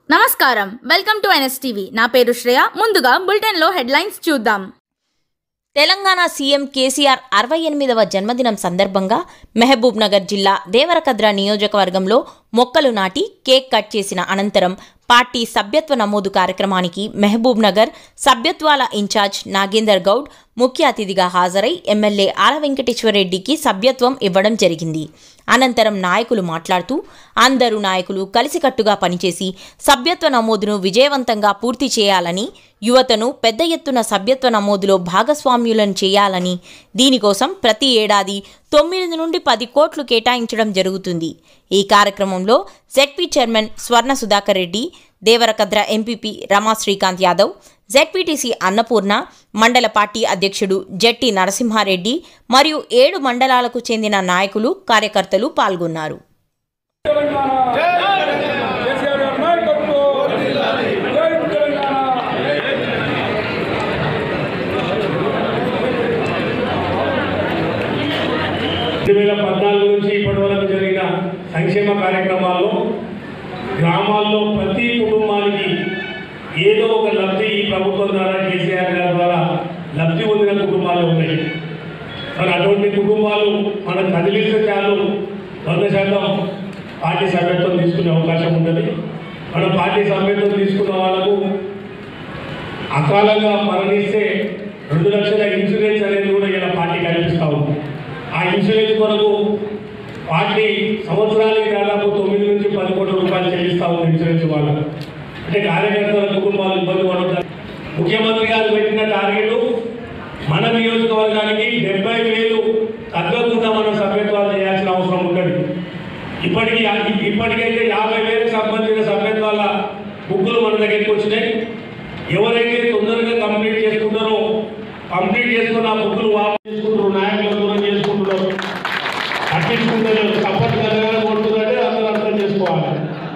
నమస్కారం welcome to NSTV నా పేరు శ్రేయ ముందుగా బులెటిన్లో హెడ్లైన్స్ చూద్దాం తెలంగాణ సీఎం కేసీఆర్ అరవై ఎనిమిదవ జన్మదినం సందర్భంగా మహబూబ్ నగర్ జిల్లా దేవరకద్ర నియోజకవర్గంలో మొక్కలు నాటి కేక్ కట్ చేసిన అనంతరం పార్టీ సభ్యత్వ నమోదు కార్యక్రమానికి మహబూబ్ నగర్ సభ్యత్వాల ఇన్ఛార్జ్ నాగేందర్ గౌడ్ ముఖ్య అతిథిగా హాజరై ఎమ్మెల్యే ఆల వెంకటేశ్వరరెడ్డికి సభ్యత్వం ఇవ్వడం జరిగింది అనంతరం నాయకులు మాట్లాడుతూ అందరూ నాయకులు కలిసికట్టుగా పనిచేసి సభ్యత్వ నమోదును విజయవంతంగా పూర్తి చేయాలని యువతను పెద్ద ఎత్తున సభ్యత్వ నమోదులో భాగస్వామ్యులను చేయాలని దీనికోసం ప్రతి ఏడాది తొమ్మిది నుండి పది కోట్లు కేటాయించడం జరుగుతుంది ఈ కార్యక్రమంలో ZP chairman Swarna Sudhakar Reddy Devarakadra MPP Rama Srikanth Yadav ZPTC Annapurna mandal party అధ్యక్షుడు జట్టి నరసింహారెడ్డి మరియు ఏడు మండలాలకు చెందిన నాయకులు కార్యకర్తలు పాల్గొన్నారు కేసీఆర్ గారి నాయకత్వం జై తెలంగాణ రెండు వేల పద్నాలుగు నుంచి ఇప్పటి వరకు జరిగిన సంక్షేమ కార్యక్రమాల్లో గ్రామాల్లో ప్రతి కుటుంబానికి ఏదో ఒక లబ్ధి ఈ ప్రభుత్వం ద్వారా కేసీఆర్ గారి ద్వారా లబ్ధి పొందిన కుటుంబాలు ఉన్నాయి మరి అటువంటి కుటుంబాలు మనం కదిలిస్తే చాలు వంద శాతం పార్టీ సభ్యత్వం తీసుకునే అవకాశం ఉంటుంది మనం పార్టీ సభ్యత్వం తీసుకున్న వాళ్ళకు అకాలంగా మరణిస్తే రెండు లక్షల ఇన్సూరెన్స్ అనేది కూడా ఇలా పార్టీ కల్పిస్తూ ఉంది ఆ ఇన్సూరెన్స్ కొరకు పార్టీ సంవత్సరానికి దాదాపు తొమ్మిది నుంచి పది కోట్ల రూపాయలు చెల్లిస్తూ ఉంది ఇన్సూరెన్స్ వాళ్ళకు అంటే కార్యకర్తల కుటుంబాలు ఇబ్బంది పడుతారు ముఖ్యమంత్రి గారు పెట్టిన టార్గెట్ మన నియోజకవర్గానికి డెబ్బై వేలు తగ్గకుండా మనం సభ్యత్వాలు చేయాల్సిన అవసరం ఉంటుంది ఇప్పటికి ఇప్పటికైతే యాభై వేలకు సంబంధించిన సభ్యత్వాల బుక్కులు మన దగ్గరికి వచ్చినాయి ఎవరైతే తొందరగా కంప్లీట్ చేసుకుంటారో కంప్లీట్ చేసుకున్న ఆ బుక్కులు వాపసు చేసుకుంటారు నాయకులు దూరం చేసుకుంటున్నారు పట్టించుకుంటారు సపోర్ట్ కలగాలి కొడుతుందంటే అందరూ అర్థం చేసుకోవాలి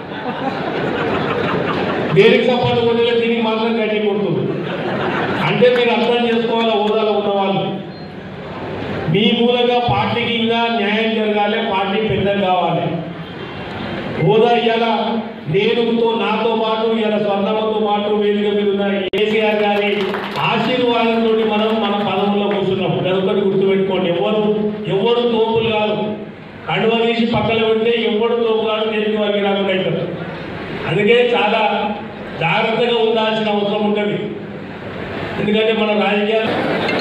దేనికి సపోర్ట్ కొట్టలే దీనికి మాత్రం గట్టి కొడుతుంది అంటే మీరు అర్థం చేసుకోవాలి హోదాలో ఉన్న వాళ్ళు మీ మూలంగా పార్టీకి ఇంకా న్యాయం జరగాలి పార్టీ పెద్ద కావాలి హోదా ఇవాళ నేనుతో నాతో పాటు ఇవాళ స్వర్ణమ్మతో పాటు వేదిక మీద ఉన్న కేసీఆర్ గారి ఆశీర్వాదంతో మనం మన పదవుల్లో కూర్చున్నాం అదొకటి గుర్తుపెట్టుకోండి ఎవరు ఎవరు తోపులు కాదు కండువ తీసి పక్కన పెడితే ఎవరు తోపు కాదు దేనికి వారికి రాకుండా అవుతారు అందుకే చాలా జాగ్రత్తగా ఉండాల్సిన అవసరం ఉంటుంది ఎందుకంటే మన రాజకీయాలు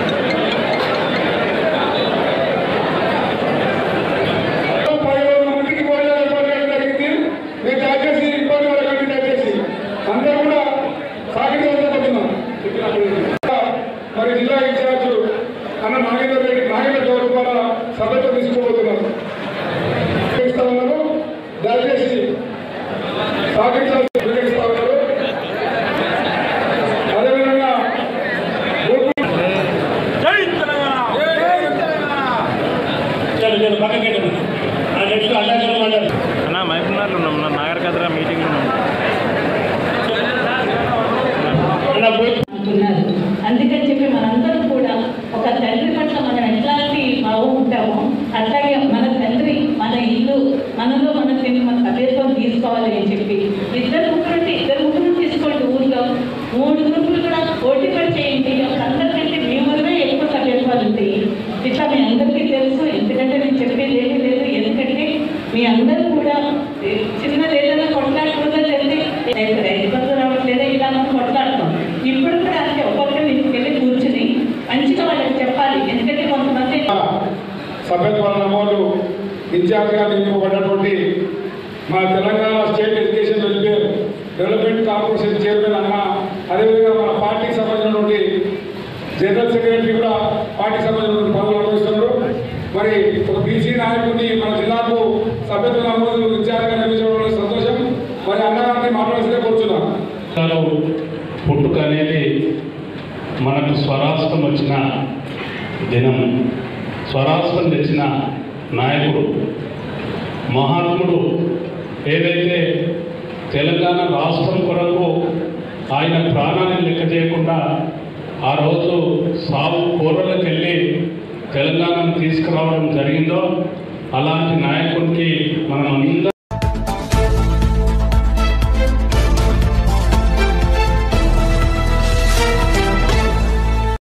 పది రోజుల మందికి భోజనాలు ఏర్పాటు చేయడం జరిగింది మీరు దయచేసి ఇబ్బంది పడకండి దయచేసి అందరూ కూడా సహకరించబోతున్నాం మరి జిల్లా ఇన్ఛార్జ్ అన్న నాగేంద్ర రెడ్డి నాగేంద్ర గౌరవ ద్వారా సభ్యత్వం తీసుకోబోతున్నారు ఇస్తా ఉన్నారు దయచేసి సహకరించాల్సి వినియోగిస్తా ఉన్నారు అదేవిధంగా జై తెలంగాణ చలో చలో పక్కకి వెళ్ళండి. ఆ నెక్స్ట్ అల్లాచల మండలి అన్న మైపునార్లో ఉన్నాం నా నాగర్ కదరా మీటింగ్లో ఉన్నాం అన్న పోయి అంటున్నారు అందుకని చెప్పి మనందరం కూడా ఒక తండ్రి పట్ల మనం ఎట్లాంటి భావం ఉంటామో అట్లాగే మన తండ్రి మన ఇల్లు మనలో మన తిని మన సభ్యత్వం తీసుకోవాలి అని చెప్పి ఇద్దరు ముగ్గురు అంటే ఇద్దరు ముగ్గురు తీసుకోండి ఊరిలో మూడు గ్రూపులు కూడా పోటీ పడి చేయండి అందరికంటే మీ వల్లనే ఎక్కువ సభ్యత్వాలు ఉంటాయి ఇట్లా మీ అందరికీ తెలుసు ఎందుకంటే నేను చెప్పేది ఏమీ లేదు ఎందుకంటే మీ అందరూ కూడా ఏ, చిన్నది ఏదైనా కొట్లాడుకుందా తెలిసి రైతు బంధు రావట్లేదా ఇలా మనం కొట్లాడుతాం ఇప్పుడు కూడా అంటే ఒక్కొక్కరి ఇంటికి వెళ్ళి కూర్చుని మంచిగా వాళ్ళకి చెప్పాలి ఎందుకంటే కొంతమంది సభ్యత్వాల నమోదు ఇన్ఛార్జ్గా నియమింపబడినటువంటి మా Telangana state education welfare development corporation chairman అన్న అదేవిధంగా మన పార్టీకి సంబంధించినటువంటి జనరల్ సెక్రటరీ కూడా పార్టీకి సంబంధించినటువంటి పదవులు నిర్వహిస్తున్నారు మరి ఒక బీసీ నాయకుడిని మన జిల్లాకు సభ్యత్వ నమోదు ఇన్ఛార్జ్గా నియమించడం వల్ల సంతోషం మరి అన్నగారిని మాట్లాడాల్సిందే కోరుతున్నాం తెలంగాణలో పుట్టుక అనేది మనకు స్వరాష్ట్రం వచ్చిన దినం స్వరాష్ట్రం తెచ్చిన నాయకుడు మహాత్ముడు ఏదైతే తెలంగాణ రాష్ట్రం కొరకు ఆయన ప్రాణాన్ని లెక్క చేయకుండా ఆ రోజు సాగు కూరలకు వెళ్ళి తెలంగాణను తీసుకురావడం జరిగిందో అలాంటి నాయకుడికి మనం అందరం